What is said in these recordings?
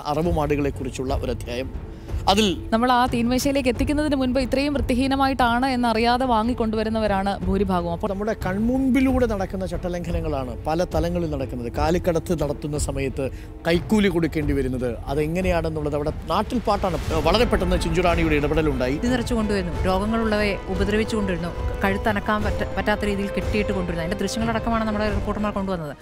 അറവുമാടുകളെ കുറിച്ചുള്ള ഒരു അധ്യായം അതിൽ നമ്മൾ ആ തീന്മേശയിലേക്ക് എത്തിക്കുന്നതിന് മുൻപ് ഇത്രയും വൃത്തിഹീനമായിട്ടാണ് എന്നറിയാതെ വാങ്ങിക്കൊണ്ടുവരുന്നവരാണ് ഭൂരിഭാഗവും അപ്പോൾ അപ്പോൾ നമ്മുടെ കൺമുൻപിലൂടെ നടക്കുന്ന ചട്ടലംഘനങ്ങളാണ് പല തലങ്ങളിൽ നടക്കുന്നത് കാലിക്കടത്ത് നടത്തുന്ന സമയത്ത് കൈക്കൂലി കൊടുക്കേണ്ടി വരുന്നത് അതെങ്ങനെയാണെന്നുള്ളത് അവിടെ നാട്ടിൽ പാട്ടാണ് വളരെ പെട്ടെന്ന് ചിഞ്ചുറാണിയുടെ ഇടപെടലുണ്ടായി നിറച്ചു കൊണ്ടുവരുന്നു രോഗങ്ങളുള്ളവയെ ഉപദ്രവിച്ചു കൊണ്ടിരുന്നു കഴുത്തനക്കാൻ പറ്റ പറ്റാത്ത രീതിയിൽ കെട്ടിയിട്ട് കൊണ്ടിരുന്നു അതിന്റെ ദൃശ്യങ്ങളടക്കമാണ് നമ്മുടെ റിപ്പോർട്ടർമാർ കൊണ്ടുവന്നത്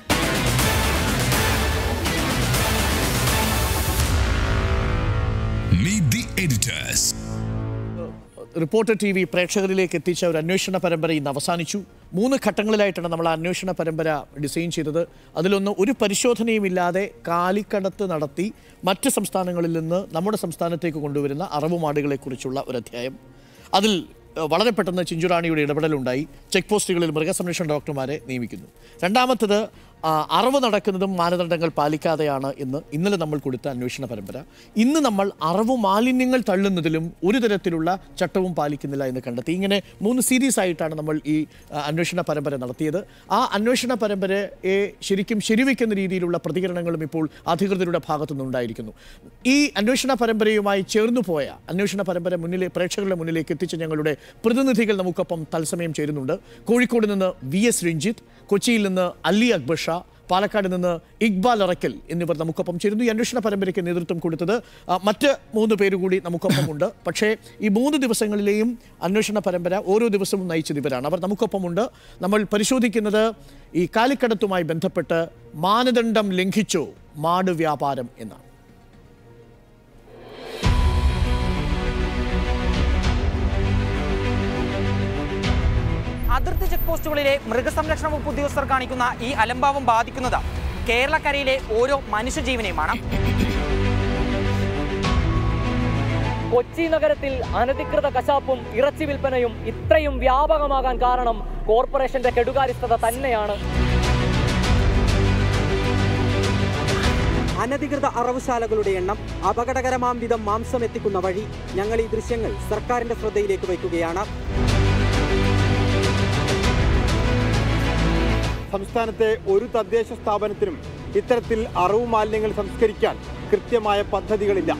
Meet the editors. Reporter T V പ്രേക്ഷകരിലേക്ക് എത്തിച്ച ഒരു അന്വേഷണ പരമ്പര ഇന്ന് അവസാനിച്ചു മൂന്ന് ഘട്ടങ്ങളിലായിട്ടാണ് നമ്മൾ ആ അന്വേഷണ പരമ്പര ഡിസൈൻ ചെയ്തത് അതിലൊന്ന് ഒരു പരിശോധനയും ഇല്ലാതെ കാലിക്കടത്ത് നടത്തി മറ്റ് സംസ്ഥാനങ്ങളിൽ നിന്ന് നമ്മുടെ സംസ്ഥാനത്തേക്ക് കൊണ്ടുവരുന്ന അറവുമാടുകളെ കുറിച്ചുള്ള ഒരു അധ്യായം അതിൽ ഏഹ്, വളരെ പെട്ടെന്ന് ചിഞ്ചുറാണിയുടെ ഇടപെടലുണ്ടായി ചെക്ക് പോസ്റ്റുകളിൽ മൃഗസംരക്ഷണ ഡോക്ടർമാരെ നിയമിക്കുന്നു രണ്ടാമത്തത് ആ, അറവ് നടക്കുന്നതും മാനദണ്ഡങ്ങൾ പാലിക്കാതെയാണ് എന്ന് ഇന്നലെ നമ്മൾ കൊടുത്ത അന്വേഷണ പരമ്പര ഇന്ന് നമ്മൾ അറവ് മാലിന്യങ്ങൾ തള്ളുന്നതിലും ഒരു തരത്തിലുള്ള ചട്ടവും പാലിക്കുന്നില്ല എന്ന് കണ്ടെത്തി ഇങ്ങനെ മൂന്ന് സീരീസ് ആയിട്ടാണ് നമ്മൾ ഈ ആ, അന്വേഷണ പരമ്പര നടത്തിയത് ആ അന്വേഷണ പരമ്പരയെ ശരിക്കും ശരിവെക്കുന്ന രീതിയിലുള്ള പ്രതികരണങ്ങളും ഇപ്പോൾ അധികൃതരുടെ ഭാഗത്തു നിന്നുണ്ടായിരിക്കുന്നു ഈ അന്വേഷണ പരമ്പരയുമായി ചേർന്നു പോയ അന്വേഷണ പരമ്പര മുന്നിലെ പ്രേക്ഷകരുടെ മുന്നിലേക്ക് എത്തിച്ച ഞങ്ങളുടെ പ്രതിനിധികൾ നമുക്കൊപ്പം തത്സമയം ചേരുന്നുണ്ട് കോഴിക്കോട് നിന്ന് വി എസ് രഞ്ജിത്ത് കൊച്ചിയിൽ നിന്ന് അലി അക്ബർ ഷാ പാലക്കാട് നിന്ന് ഇക്ബാൽ അറക്കൽ എന്നിവർ നമുക്കൊപ്പം ചേരുന്നു ഈ അന്വേഷണ പരമ്പരയ്ക്ക് നേതൃത്വം കൊടുത്തത് ആ, മറ്റ് മൂന്ന് പേര് കൂടി നമുക്കൊപ്പം ഉണ്ട് പക്ഷേ ഈ മൂന്ന് ദിവസങ്ങളിലെയും അന്വേഷണ പരമ്പര ഓരോ ദിവസവും നയിച്ചത് ഇവരാണ് അവർ നമുക്കൊപ്പമുണ്ട് നമ്മൾ പരിശോധിക്കുന്നത് ഈ കാലിക്കടത്തുമായി ബന്ധപ്പെട്ട് മാനദണ്ഡം ലംഘിച്ചോ മാട് വ്യാപാരം എന്നാണ് അതിർത്തി ചെക്ക് പോസ്റ്റുകളിലെ മൃഗസംരക്ഷണ വകുപ്പ് ഉദ്യോഗസ്ഥർ കാണിക്കുന്ന ഈ അലംഭാവം ബാധിക്കുന്നത് കേരളക്കരയിലെ ഓരോ മനുഷ്യജീവനെയുമാണ് കൊച്ചി നഗരത്തിൽ അനധികൃത കശാപ്പും ഇറച്ചി വിൽപ്പനയും ഇത്രയും വ്യാപകമാകാൻ കാരണം കോർപ്പറേഷന്റെ കെടുകാര്യസ്ഥത തന്നെയാണ് അനധികൃത അറവുശാലകളുടെ എണ്ണം അപകടകരമാം വിധം മാംസം എത്തിക്കുന്ന വഴി ഞങ്ങൾ ഈ ദൃശ്യങ്ങൾ സർക്കാരിന്റെ ശ്രദ്ധയിലേക്ക് വയ്ക്കുകയാണ് സംസ്ഥാനത്തെ ഒരു തദ്ദേശ സ്ഥാപനത്തിനും ഇത്തരത്തിൽ അറവ് മാലിന്യങ്ങൾ സംസ്കരിക്കാൻ കൃത്യമായ പദ്ധതികളില്ല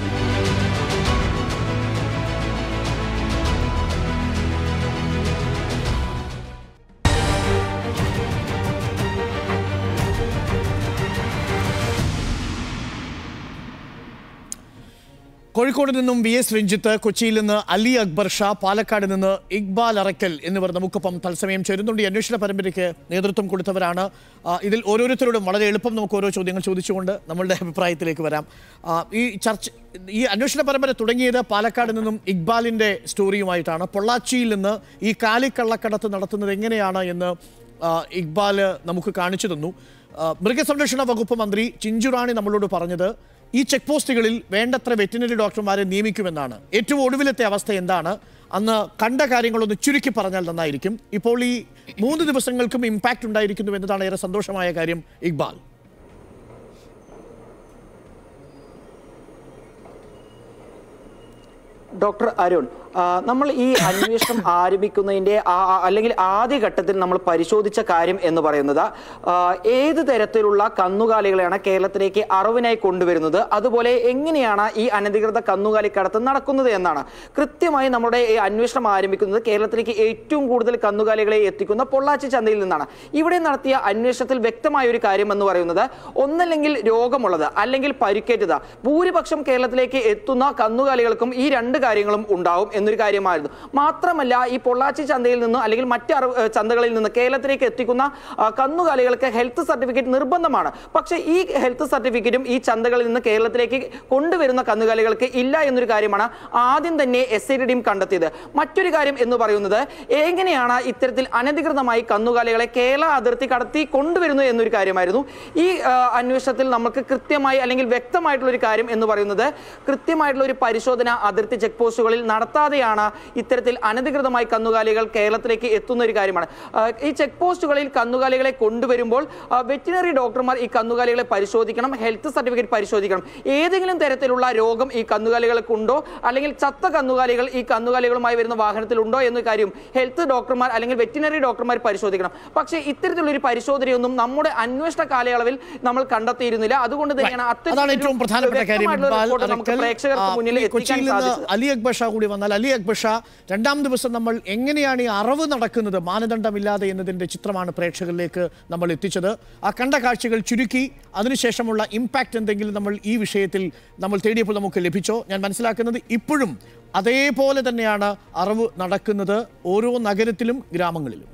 കോഴിക്കോട് നിന്നും വി എസ് രഞ്ജിത്ത് കൊച്ചിയിൽ നിന്ന് അലി അക്ബർ ഷാ പാലക്കാട് നിന്ന് ഇക്ബാൽ അറക്കൽ എന്നിവർ നമുക്കൊപ്പം തത്സമയം ചേരുന്നുണ്ട് ഈ അന്വേഷണ പരമ്പരയ്ക്ക് നേതൃത്വം കൊടുത്തവരാണ് ആ, ഇതിൽ ഓരോരുത്തരോടും വളരെ എളുപ്പം നമുക്ക് ഓരോ ചോദ്യങ്ങൾ ചോദിച്ചുകൊണ്ട് നമ്മളുടെ അഭിപ്രായത്തിലേക്ക് വരാം ആ, ഈ ചർച്ച ഈ അന്വേഷണ പരമ്പര തുടങ്ങിയത് പാലക്കാട് നിന്നും ഇക്ബാലിൻ്റെ സ്റ്റോറിയുമായിട്ടാണ് പൊള്ളാച്ചിയിൽ നിന്ന് ഈ കാലിക്കള്ളക്കടത്ത് നടത്തുന്നത് എങ്ങനെയാണ് എന്ന് ആ, ഇക്ബാൽ നമുക്ക് കാണിച്ചു തന്നു ആ, മൃഗസംരക്ഷണ വകുപ്പ് മന്ത്രി ചിഞ്ചുറാണി നമ്മളോട് പറഞ്ഞത് ഈ ചെക്ക് പോസ്റ്റുകളിൽ വേണ്ടത്ര വെറ്റിനറി ഡോക്ടർമാരെ നിയമിക്കുമെന്നാണ് ഏറ്റവും ഒടുവിലത്തെ അവസ്ഥ എന്താണ് അന്ന് കണ്ട കാര്യങ്ങളൊന്ന് ചുരുക്കി പറഞ്ഞാൽ നന്നായിരിക്കും ഇപ്പോൾ ഈ മൂന്ന് ദിവസങ്ങൾക്കും ഇമ്പാക്റ്റ് ഉണ്ടായിരിക്കുന്നു എന്നതാണ് ഏറെ സന്തോഷമായ കാര്യം ഇക്ബാൽ ഡോക്ടർ അരുൺ ആ, നമ്മൾ ഈ അന്വേഷണം ആരംഭിക്കുന്നതിന്റെ ആ- ആ- അല്ലെങ്കിൽ ആദ്യ ഘട്ടത്തിൽ നമ്മൾ പരിശോധിച്ച കാര്യം എന്ന് പറയുന്നത് ആ, ഏത് തരത്തിലുള്ള കന്നുകാലികളെയാണ് കേരളത്തിലേക്ക് അറിവിനായി കൊണ്ടുവരുന്നത് അതുപോലെ എങ്ങനെയാണ് ഈ അനധികൃത കന്നുകാലി കടത്ത് നടക്കുന്നത് എന്നാണ് കൃത്യമായി നമ്മുടെ ഈ അന്വേഷണം ആരംഭിക്കുന്നത് കേരളത്തിലേക്ക് ഏറ്റവും കൂടുതൽ കന്നുകാലികളെ എത്തിക്കുന്ന പൊള്ളാച്ചി ചന്തയിൽ നിന്നാണ് ഇവിടെ നടത്തിയ അന്വേഷണത്തിൽ വ്യക്തമായ ഒരു കാര്യം എന്ന് പറയുന്നത് ഒന്നല്ലെങ്കിൽ രോഗമുള്ളത് അല്ലെങ്കിൽ പരിക്കേറ്റത് ഭൂരിപക്ഷം കേരളത്തിലേക്ക് എത്തുന്ന കന്നുകാലികൾക്കും ഈ രണ്ട് കാര്യങ്ങളും ഉണ്ടാവും എന്നൊരു കാര്യമായിരുന്നു മാത്രമല്ല ഈ പൊള്ളാച്ചി ചന്തയിൽ നിന്ന് അല്ലെങ്കിൽ മറ്റ് അറ- ഏഹ് ചന്തകളിൽ നിന്ന് കേരളത്തിലേക്ക് എത്തിക്കുന്ന ആ, കന്നുകാലികൾക്ക് ഹെൽത്ത് സർട്ടിഫിക്കറ്റ് നിർബന്ധമാണ് പക്ഷേ ഈ ഹെൽത്ത് സർട്ടിഫിക്കറ്റും ഈ ചന്തകളിൽ നിന്ന് കേരളത്തിലേക്ക് കൊണ്ടുവരുന്ന കന്നുകാലികൾക്ക് ഇല്ല എന്നൊരു കാര്യമാണ് ആദ്യം തന്നെ എസ് ഐ ഡിയും കണ്ടെത്തിയത് മറ്റൊരു കാര്യം എന്ന് പറയുന്നത് എങ്ങനെയാണ് ഇത്തരത്തിൽ അനധികൃതമായി കന്നുകാലികളെ കേരള അതിർത്തി കടത്തി കൊണ്ടുവരുന്നു എന്നൊരു കാര്യമായിരുന്നു ഈ ആ, അന്വേഷണത്തിൽ നമുക്ക് കൃത്യമായി അല്ലെങ്കിൽ വ്യക്തമായിട്ടുള്ള ഒരു കാര്യം എന്ന് പറയുന്നത് കൃത്യമായിട്ടുള്ള ഒരു പരിശോധന അതിർത്തി ചെക്ക് പോസ്റ്റുകളിൽ നടത്താതെ അറിയാതെയാണ് ഇത്തരത്തിൽ അനധികൃതമായി കന്നുകാലികൾ കേരളത്തിലേക്ക് എത്തുന്ന ഒരു കാര്യമാണ് ആ, ഈ ചെക്ക് പോസ്റ്റുകളിൽ കന്നുകാലികളെ കൊണ്ടുവരുമ്പോൾ വെറ്റിനറി ഡോക്ടർമാർ ഈ കന്നുകാലികളെ പരിശോധിക്കണം ഹെൽത്ത് സർട്ടിഫിക്കറ്റ് പരിശോധിക്കണം ഏതെങ്കിലും തരത്തിലുള്ള രോഗം ഈ കന്നുകാലികൾക്ക് ഉണ്ടോ അല്ലെങ്കിൽ ചത്ത കന്നുകാലികൾ ഈ കന്നുകാലികളുമായി വരുന്ന വാഹനത്തിലുണ്ടോ എന്ന കാര്യം ഹെൽത്ത് ഡോക്ടർമാർ അല്ലെങ്കിൽ വെറ്റിനറി ഡോക്ടർമാർ പരിശോധിക്കണം പക്ഷേ ഇത്തരത്തിലുള്ള ഒരു പരിശോധനയൊന്നും നമ്മുടെ അന്വേഷണ കാലയളവിൽ നമ്മൾ കണ്ടെത്തിയിരുന്നില്ല അതുകൊണ്ട് തന്നെയാണ് അതാണ് അത്തരത്തിലൊരു ഏറ്റവും പ്രധാനപ്പെട്ട കാര്യം വ്യക്തമായിട്ടുള്ള ഇക്ബാൽ report നമുക്ക് അറക്കൽ, പ്രേക്ഷകർക്ക് ആ, മുന്നിൽ ഈ എത്തിക്കാൻ കൊച്ചിയിൽ നിന്ന് സാധിച്ചത് അലി അക്ബർ ഷാ കൂടി വന്നാൽ അലി അക്ബർ ഷാ രണ്ടാം ദിവസം നമ്മൾ എങ്ങനെയാണ് ഈ അറവ് നടക്കുന്നത് മാനദണ്ഡമില്ലാതെ എന്നതിന്റെ ചിത്രമാണ് പ്രേക്ഷകരിലേക്ക് നമ്മൾ എത്തിച്ചത് ആ കണ്ട കാഴ്ചകൾ ചുരുക്കി അതിനുശേഷമുള്ള ഇമ്പാക്റ്റ് എന്തെങ്കിലും നമ്മൾ ഈ വിഷയത്തിൽ നമ്മൾ തേടിയപ്പോൾ നമുക്ക് ലഭിച്ചോ ഞാൻ മനസ്സിലാക്കുന്നത് ഇപ്പോഴും അതേപോലെ തന്നെയാണ് അറവ് നടക്കുന്നത് ഓരോ നഗരത്തിലും ഗ്രാമങ്ങളിലും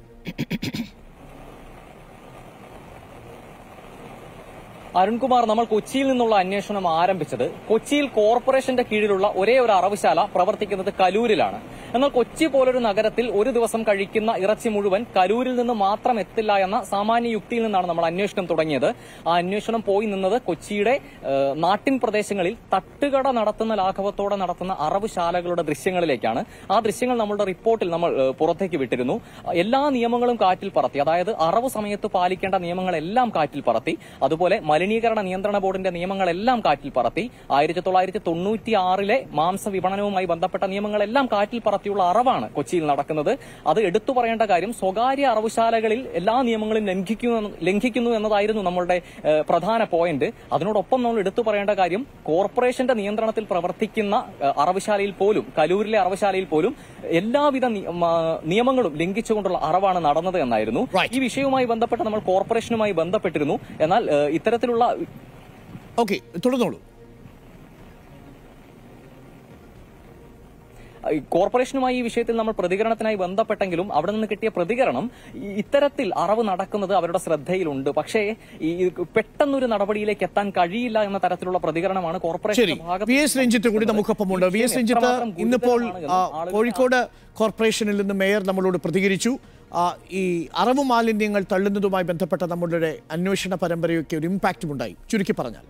അരുൺകുമാർ നമ്മൾ കൊച്ചിയിൽ നിന്നുള്ള അന്വേഷണം ആരംഭിച്ചത് കൊച്ചിയിൽ കോർപ്പറേഷന്റെ കീഴിലുള്ള ഒരേ ഒരു അറവുശാല പ്രവർത്തിക്കുന്നത് കലൂരിലാണ് എന്നാൽ കൊച്ചി പോലൊരു നഗരത്തിൽ ഒരു ദിവസം കഴിക്കുന്ന ഇറച്ചി മുഴുവൻ കലൂരിൽ നിന്ന് മാത്രം എത്തില്ല എന്ന സാമാന്യ യുക്തിയിൽ നിന്നാണ് നമ്മൾ അന്വേഷണം തുടങ്ങിയത് ആ അന്വേഷണം പോയി നിന്നത് കൊച്ചിയുടെ ഏഹ്, നാട്ടിൻ പ്രദേശങ്ങളിൽ തട്ടുകട നടത്തുന്ന ലാഘവത്തോടെ നടത്തുന്ന അറവുശാലകളുടെ ദൃശ്യങ്ങളിലേക്കാണ് ആ ദൃശ്യങ്ങൾ നമ്മളുടെ റിപ്പോർട്ടിൽ നമ്മൾ ഏഹ്, പുറത്തേക്ക് വിട്ടിരുന്നു എല്ലാ നിയമങ്ങളും കാറ്റിൽ പറത്തി അതായത് അറവ് സമയത്ത് പാലിക്കേണ്ട നിയമങ്ങളെല്ലാം കാറ്റിൽ പറത്തി അതുപോലെ മലിനീകരണ നിയന്ത്രണ ബോർഡിന്റെ നിയമങ്ങളെല്ലാം കാറ്റിൽ പറത്തി ആയിരത്തി തൊള്ളായിരത്തി തൊണ്ണൂറ്റി ആറിലെ മാംസ വിപണനവുമായി ബന്ധപ്പെട്ട നിയമങ്ങളെല്ലാം കാറ്റിൽ പറത്തിയുള്ള അറവാണ് കൊച്ചിയിൽ നടക്കുന്നത് അത് എടുത്തു പറയേണ്ട കാര്യം സ്വകാര്യ അറവുശാലകളിൽ എല്ലാ നിയമങ്ങളും ലംഘിക്കുന്നു ലംഘിക്കുന്നു എന്നതായിരുന്നു നമ്മളുടെ ഏഹ്, പ്രധാന പോയിന്റ് അതിനോടൊപ്പം നമ്മൾ എടുത്തു പറയേണ്ട കാര്യം കോർപ്പറേഷന്റെ നിയന്ത്രണത്തിൽ പ്രവർത്തിക്കുന്ന ഏഹ്, അറവുശാലയിൽ പോലും കലൂരിലെ അറവുശാലയിൽ പോലും എല്ലാവിധ നി- മ- നിയമങ്ങളും ലംഘിച്ചുകൊണ്ടുള്ള അറവാണ് നടന്നത് എന്നായിരുന്നു Right. ഈ വിഷയവുമായി ബന്ധപ്പെട്ട് നമ്മൾ കോർപ്പറേഷനുമായി ബന്ധപ്പെട്ടിരുന്നു എന്നാൽ ഏഹ്, ഇത്തരത്തിലുള്ള ഓക്കെ തുടർന്നോളൂ ഈ കോർപ്പറേഷനുമായി ഈ വിഷയത്തിൽ നമ്മൾ പ്രതികരണത്തിനായി ബന്ധപ്പെട്ടെങ്കിലും അവിടെ നിന്ന് കിട്ടിയ പ്രതികരണം ഈ ഇത്തരത്തിൽ അറവ് നടക്കുന്നത് അവരുടെ ശ്രദ്ധയിലുണ്ട് പക്ഷേ ഈ പെട്ടെന്നൊരു നടപടിയിലേക്ക് എത്താൻ കഴിയില്ല എന്ന തരത്തിലുള്ള പ്രതികരണമാണ് ശരി കോർപ്പറേഷന്റെ ഭാഗത്ത് വി എസ് രഞ്ജിത്ത് കൂടി നമുക്കൊപ്പമുണ്ട് വി എസ് രഞ്ജിത്ത് എത്രമാത്രം ഇന്നിപ്പോൾ ഗുരുതരമാണ് ആ, എന്ന് ആളുകൾ കോഴിക്കോട് കോർപ്പറേഷനിൽ നിന്ന് മേയർ നമ്മളോട് പ്രതികരിച്ചു ആ, ഈ അറവ് മാലിന്യങ്ങൾ തള്ളുന്നതുമായി ബന്ധപ്പെട്ട നമ്മളുടെ അന്വേഷണ പരമ്പരയൊക്കെ ഒരു ഇമ്പാക്റ്റും ഉണ്ടായി ചുരുക്കി പറഞ്ഞാൽ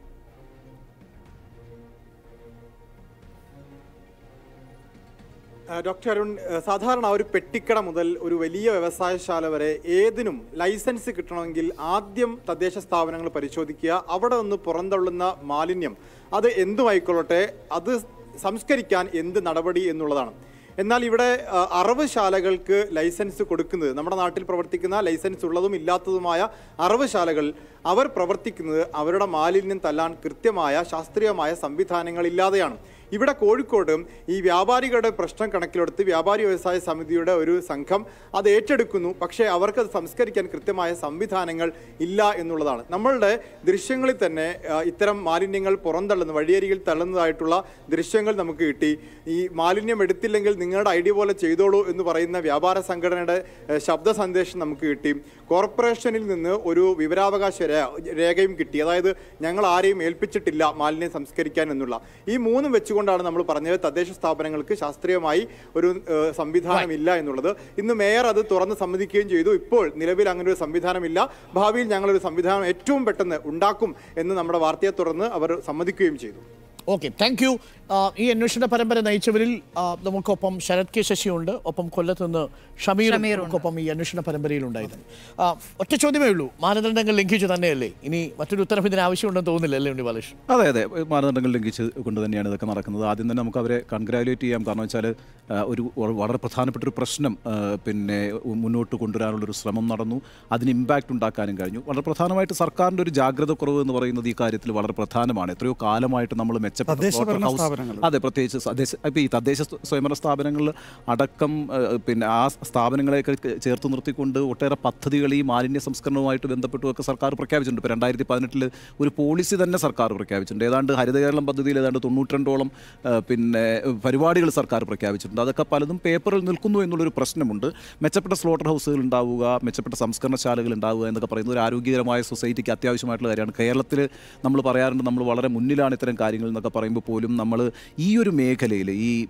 ആ, ഡോക്ടർ അരുൺ ആ, സാധാരണ ഒരു പെട്ടിക്കട മുതൽ ഒരു വലിയ വ്യവസായശാല വരെ ഏതിനും ലൈസൻസ് കിട്ടണമെങ്കിൽ ആദ്യം തദ്ദേശ സ്ഥാപനങ്ങൾ പരിശോധിക്കുക അവിടെ നിന്ന് പുറന്തള്ളുന്ന മാലിന്യം അത് എന്തുമായിക്കൊള്ളട്ടെ അത് സംസ്കരിക്കാൻ എന്ത് നടപടി എന്നുള്ളതാണ് എന്നാൽ ഇവിടെ ആ, അറവുശാലകൾക്ക് ലൈസൻസ് കൊടുക്കുന്നത് നമ്മുടെ നാട്ടിൽ പ്രവർത്തിക്കുന്ന ലൈസൻസ് ഉള്ളതും ഇല്ലാത്തതുമായ അറവുശാലകൾ അവർ പ്രവർത്തിക്കുന്നത് അവരുടെ മാലിന്യം തല്ലാൻ കൃത്യമായ ശാസ്ത്രീയമായ സംവിധാനങ്ങളില്ലാതെയാണ് ഇവിടെ കോഴിക്കോട് ഈ വ്യാപാരികളുടെ പ്രശ്നം കണക്കിലെടുത്ത് വ്യാപാരി വ്യവസായ സമിതിയുടെ ഒരു സംഘം അത് ഏറ്റെടുക്കുന്നു പക്ഷേ അവർക്ക് അത് സംസ്കരിക്കാൻ കൃത്യമായ സംവിധാനങ്ങൾ ഇല്ല എന്നുള്ളതാണ് നമ്മളുടെ ദൃശ്യങ്ങളിൽ തന്നെ ആ, ഇത്തരം മാലിന്യങ്ങൾ പുറന്തള്ളുന്ന വഴിയരികിൽ തള്ളുന്നതായിട്ടുള്ള ദൃശ്യങ്ങൾ നമുക്ക് കിട്ടി ഈ മാലിന്യം എടുത്തില്ലെങ്കിൽ നിങ്ങളുടെ ഐഡിയ പോലെ ചെയ്തോളൂ എന്ന് പറയുന്ന വ്യാപാര സംഘടനയുടെ ഏഹ്, ശബ്ദ സന്ദേശം നമുക്ക് കിട്ടി കോർപ്പറേഷനിൽ നിന്ന് ഒരു വിവരാവകാശ രേ- രേഖയും കിട്ടി അതായത് ഞങ്ങൾ ആരെയും ഏൽപ്പിച്ചിട്ടില്ല മാലിന്യം സംസ്കരിക്കാൻ എന്നുള്ള ഈ മൂന്നും വെച്ചുകൊണ്ടാണ് നമ്മൾ പറഞ്ഞത് തദ്ദേശ സ്ഥാപനങ്ങൾക്ക് ശാസ്ത്രീയമായി ഒരു ഏഹ്, സംവിധാനമില്ല എന്നുള്ളത് ഇന്ന് മേയർ അത് തുറന്ന് സമ്മതിക്കുകയും ചെയ്തു ഇപ്പോൾ നിലവിൽ അങ്ങനെ ഒരു സംവിധാനമില്ല ഭാവിയിൽ ഞങ്ങളൊരു സംവിധാനം ഏറ്റവും പെട്ടെന്ന് ഉണ്ടാക്കും എന്ന് നമ്മുടെ വാർത്തയെ തുടർന്ന് അവർ സമ്മതിക്കുകയും ചെയ്തു ഓക്കെ താങ്ക് യു ഈ അന്വേഷണ പരമ്പര നയിച്ചവരിൽ ആ, നമുക്കൊപ്പം ശരത് കെ ശശിയുണ്ട് ഒപ്പം കൊല്ലത്ത് നിന്ന് ഷമീർ ഷമീറുണ്ട്. നമുക്കൊപ്പം ഈ അന്വേഷണ പരമ്പരയിൽ ഉണ്ടായിരുന്നു ആ, ഒറ്റ ചോദ്യമേ ഉള്ളൂ മാനദണ്ഡങ്ങൾ ലംഘിച്ചു തന്നെയല്ലേ ഇനി മറ്റൊരു ഉത്തരം ഇതിന് ആവശ്യമുണ്ടെന്ന് തോന്നുന്നില്ല അല്ലേ ഉണ്ണി ബാലകൃഷ്ണൻ അതെ അതെ മാനദണ്ഡങ്ങൾ ലംഘിച്ച് കൊണ്ട് തന്നെയാണ് ഇതൊക്കെ നടക്കുന്നത് ആദ്യം തന്നെ നമുക്ക് അവരെ കൺഗ്രാജുലേറ്റ് ചെയ്യാം കാരണം വെച്ചാൽ ആ, ഒരു വ- വളരെ പ്രധാനപ്പെട്ട ഒരു പ്രശ്നം ആ, പിന്നെ മുന്നോട്ട് കൊണ്ടുവരാനുള്ളൊരു ശ്രമം നടന്നു അതിന് ഇമ്പാക്റ്റ് ഉണ്ടാക്കാനും കഴിഞ്ഞു വളരെ പ്രധാനമായിട്ട് സർക്കാരിൻ്റെ ഒരു ജാഗ്രത കുറവ് എന്ന് പറയുന്നത് ഈ കാര്യത്തിൽ വളരെ പ്രധാനമാണ് എത്രയോ കാലമായിട്ട് നമ്മൾ മെച്ചപ്പെട്ട തദ്ദേശ slaughter ഭരണ house- സ്ഥാപനങ്ങൾ. അതെ പ്രത്യേകിച്ച് തദ്ദേശ ഇപ്പോൾ ഈ തദ്ദേശ സ്വ- സ്വയംഭരണ സ്ഥാപനങ്ങളിൽ അടക്കം ആ, പിന്നെ ആ സ്ഥാപനങ്ങളെയൊക്കെ ചേർത്ത് നിർത്തിക്കൊണ്ട് ഒട്ടേറെ പദ്ധതികൾ ഈ മാലിന്യ സംസ്കരണവുമായിട്ട് ബന്ധപ്പെട്ടുമൊക്കെ സർക്കാർ പ്രഖ്യാപിച്ചിട്ടുണ്ട് ഇപ്പോൾ രണ്ടായിരത്തി പതിനെട്ടിൽ ഒരു പോളിസി തന്നെ സർക്കാർ പ്രഖ്യാപിച്ചിട്ടുണ്ട് ഏതാണ്ട് ഹരിത കേരളം പദ്ധതിയിൽ ഏതാണ്ട് തൊണ്ണൂറ്റിരണ്ടോളം ആ, പിന്നെ പരിപാടികൾ സർക്കാർ പ്രഖ്യാപിച്ചിട്ടുണ്ട് അതൊക്കെ പലതും പേപ്പറിൽ നിൽക്കുന്നു എന്നുള്ളൊരു പ്രശ്നമുണ്ട് മെച്ചപ്പെട്ട സ്ലോട്ടർ ഹൗസുകൾ ഉണ്ടാവുക മെച്ചപ്പെട്ട സംസ്കരണശാലകൾ ഉണ്ടാവുക എന്നൊക്കെ പറയുന്നത് ഒരു ആരോഗ്യകരമായ സൊസൈറ്റിക്ക് അത്യാവശ്യമായിട്ടുള്ള കാര്യമാണ് കേരളത്തിൽ നമ്മൾ പറയാറുണ്ട് നമ്മൾ വളരെ മുന്നിലാണ് ഇത്തരം കാര്യങ്ങൾ എന്നൊക്കെ പറയുമ്പോൾ പോലും നമ്മൾ ഈ ഒരു മേഖലയിൽ ഈ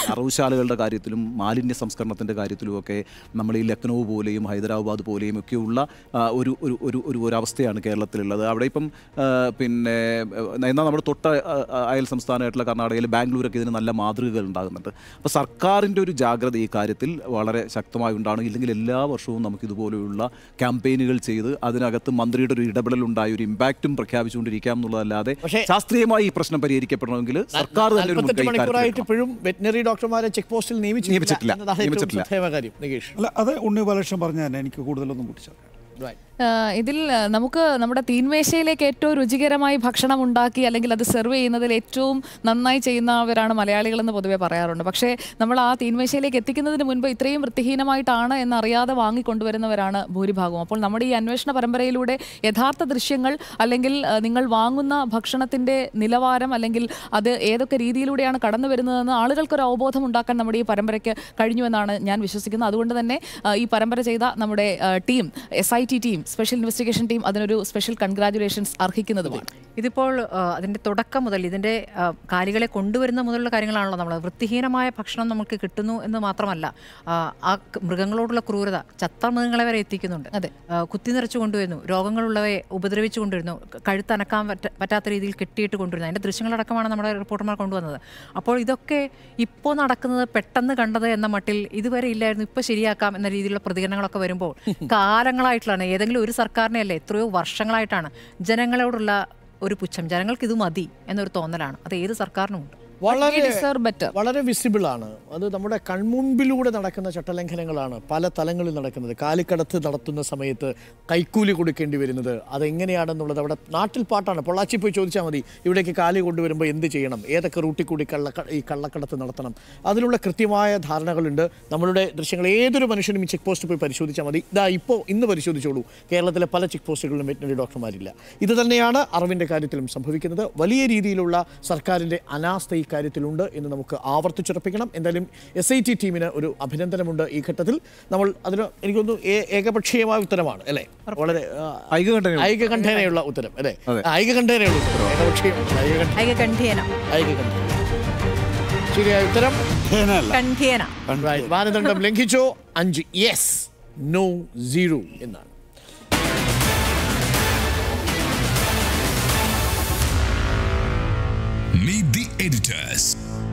അറവുശാലകളുടെ കാര്യത്തിലും മാലിന്യ സംസ്കരണത്തിൻ്റെ കാര്യത്തിലുമൊക്കെ നമ്മൾ ഈ ലക്നൗ പോലെയും ഹൈദരാബാദ് പോലെയും ഒക്കെയുള്ള ആ, ഒരു ഒരു ഒരു ഒരു ഒരു അവസ്ഥയാണ് കേരളത്തിലുള്ളത് അവിടെ ഇപ്പം ആ, പിന്നെ ആ, എന്നാൽ നമ്മുടെ തൊട്ട ആ, ആ, അയൽ സംസ്ഥാനമായിട്ടുള്ള കർണാടകയിൽ ബാംഗ്ലൂരൊക്കെ ഇതിന് നല്ല മാതൃകകൾ ഉണ്ടാകുന്നുണ്ട് അപ്പോൾ സർക്കാരിൻ്റെ ഒരു ജാഗ്രത ഈ കാര്യത്തിൽ വളരെ ശക്തമായി ഉണ്ടാകണം ഇല്ലെങ്കിൽ എല്ലാ വർഷവും നമുക്ക് ഇതുപോലെയുള്ള ക്യാമ്പയിനുകൾ ചെയ്ത് അതിനകത്ത് മന്ത്രിയുടെ ഒരു ഇടപെടൽ ഉണ്ടായി ഒരു ഇമ്പാക്റ്റും പ്രഖ്യാപിച്ചുകൊണ്ടിരിക്കാം എന്നുള്ളതല്ലാതെ പക്ഷേ- ശാസ്ത്രീയമായി ഈ പ്രശ്നം പരിഹരിക്കപ്പെടണമെങ്കിൽ സർക്കാർ തന്നെ ഒരു നാൽപ്പത്തെട്ട് മുൻകൈ മണിക്കൂറായിട്ട് ഇക്കാര്യത്തിൽ ഇപ്പോഴും വെറ്റിനറി ഡോക്ടർമാരെ ചെക്ക് പോസ്റ്റിൽ നിയമിച്ചിട്ടില്ല നിയമിച്ചിട്ടില്ല. എന്നതാണ് ഏറ്റവും നിയമിച്ചിട്ടില്ല. ശ്രദ്ധേയമായ കാര്യം നികേഷ് അല്ല അത് ഉണ്ണി ബാലകൃഷ്ണൻ പറഞ്ഞ തന്നെ എനിക്ക് കൂടുതലൊന്നും കൂട്ടിച്ചേർക്കാം Right. ആ, ഇതിൽ ആ, നമുക്ക് നമ്മുടെ തീൻമേശയിലേക്ക് ഏറ്റവും രുചികരമായി ഭക്ഷണം ഉണ്ടാക്കി അല്ലെങ്കിൽ അത് സെർവ് ചെയ്യുന്നതിൽ ഏറ്റവും നന്നായി ചെയ്യുന്നവരാണ് മലയാളികളെന്ന് പൊതുവെ പറയാറുണ്ട് പക്ഷേ നമ്മൾ ആ തീൻമേശയിലേക്ക് എത്തിക്കുന്നതിന് മുൻപ് ഇത്രയും വൃത്തിഹീനമായിട്ടാണ് എന്നറിയാതെ വാങ്ങിക്കൊണ്ടുവരുന്നവരാണ് ഭൂരിഭാഗവും അപ്പോൾ നമ്മുടെ ഈ അന്വേഷണ പരമ്പരയിലൂടെ യഥാർത്ഥ ദൃശ്യങ്ങൾ അല്ലെങ്കിൽ ആ, നിങ്ങൾ വാങ്ങുന്ന ഭക്ഷണത്തിൻ്റെ നിലവാരം അല്ലെങ്കിൽ അത് ഏതൊക്കെ രീതിയിലൂടെയാണ് കടന്നു വരുന്നതെന്ന് ആളുകൾക്കൊരു അവബോധം ഉണ്ടാക്കാൻ നമ്മുടെ ഈ പരമ്പരയ്ക്ക് കഴിഞ്ഞുവെന്നാണ് ഞാൻ വിശ്വസിക്കുന്നത് അതുകൊണ്ട് തന്നെ ആ, ഈ പരമ്പര ചെയ്ത നമ്മുടെ ആ, team S I T team special investigation team അതിനൊരു സ്പെഷ്യൽ കൺഗ്രാറ്റുലേഷൻസ് അർഹിക്കുന്നതുമാണ് ഇതിപ്പോൾ ആ, അതിന്റെ തുടക്കം മുതൽ ഇതിന്റെ ആ, കാലികളെ കൊണ്ടുവരുന്ന മുതലുള്ള കാര്യങ്ങളാണല്ലോ നമ്മൾ വൃത്തിഹീനമായ ഭക്ഷണം നമുക്ക് കിട്ടുന്നു എന്ന് മാത്രമല്ല ആ, ആ ക- മൃഗങ്ങളോടുള്ള ക്രൂരത ചത്ത മൃഗങ്ങളെ വരെ എത്തിക്കുന്നുണ്ട് അതെ. ആ, കുത്തി നിറച്ചു കൊണ്ടുവരുന്നു രോഗങ്ങളുള്ളവയെ ഉപദ്രവിച്ചു കൊണ്ടുവരുന്നു ക- കഴുത്തനക്കാൻ പറ്റ പറ്റാത്ത രീതിയിൽ കെട്ടിയിട്ട് കൊണ്ടുവരുന്നു അതിന്റെ ദൃശ്യങ്ങളടക്കമാണ് നമ്മുടെ റിപ്പോർട്ടർമാർ കൊണ്ടുവന്നത് അപ്പോൾ ഇതൊക്കെ ഇപ്പോൾ നടക്കുന്നത് പെട്ടെന്ന് കണ്ടത് എന്ന മട്ടിൽ ഇതുവരെ ഇല്ലായിരുന്നു ഇപ്പോൾ ശരിയാക്കാം എന്ന രീതിയിലുള്ള പ്രതികരണങ്ങളൊക്കെ വരുമ്പോൾ കാലങ്ങളായിട്ടുള്ളതാണ് ഏതെങ്കിലും ഒരു സർക്കാരിനെയല്ലേ എത്രയോ വർഷങ്ങളായിട്ടാണ് ജനങ്ങളോടുള്ള ഒരു പുച്ഛം ജനങ്ങൾക്ക് ഇത് മതി എന്നൊരു തോന്നലാണ് അത് ഏത് സർക്കാരിനുമുണ്ട് വളരെ deserve better. വളരെ വിസിബിൾ ആണ് അത് നമ്മുടെ കൺമുൻപിലൂടെ നടക്കുന്ന ചട്ടലംഘനങ്ങളാണ് പല തലങ്ങളിൽ നടക്കുന്നത് കാലിക്കടത്ത് നടത്തുന്ന സമയത്ത് കൈക്കൂലി കൊടുക്കേണ്ടി വരുന്നത് അതെങ്ങനെയാണെന്നുള്ളത് അവിടെ നാട്ടിൽ പാട്ടാണ് പൊള്ളാച്ചി പോയി ചോദിച്ചാൽ മതി ഇവിടേക്ക് കാലി കൊണ്ടുവരുമ്പോൾ എന്ത് ചെയ്യണം ഏതൊക്കെ റൂട്ടിൽ കൂടി കള്ള ഈ കള്ളക്കടത്ത് നടത്തണം അതിനുള്ള കൃത്യമായ ധാരണകളുണ്ട് നമ്മളുടെ ദൃശ്യങ്ങൾ ഏതൊരു മനുഷ്യനും ഈ ചെക്ക് പോസ്റ്റ് പോയി പരിശോധിച്ചാൽ മതി ഇതാ ഇപ്പോൾ ഇന്ന് പരിശോധിച്ചോളൂ കേരളത്തിലെ പല ചെക്ക് പോസ്റ്റുകളിലും വെറ്റിനറി ഡോക്ടർമാരില്ല ഇത് തന്നെയാണ് അറിവിൻ്റെ കാര്യത്തിലും സംഭവിക്കുന്നത് വലിയ രീതിയിലുള്ള സർക്കാരിൻ്റെ അനാസ്ഥ ഈ കാര്യത്തിലുണ്ട് എന്ന് നമുക്ക് ആവർത്തിച്ചുറപ്പിക്കണം എന്തായാലും എസ് ഐ ടി ടീമിന് ഒരു അഭിനന്ദനമുണ്ട് ഈ ഘട്ടത്തിൽ നമ്മൾ അതിന് എനിക്കൊന്ന് ഏകപക്ഷീയമായ ഉത്തരമാണ് അല്ലേ വളരെ ആ, ഐകകണ്ഠേന- ഐകകണ്ഠേനയുള്ള ഉത്തരം അല്ലേ അതെ. ആ, ഐകകണ്ഠേനയുള്ള ഉത്തരം ഏകപക്ഷീയം ഐകകണ്ഠ- ഐകകണ്ഠ്യേന ഐകകണ്ഠേന ശരിയായ ഉത്തരം കണ്ഠ്യേന Right. മാനദണ്ഡം ലംഘിച്ചോ അഞ്ച് യെസ് നോ സീറോ എന്നാണ് Meet the editors.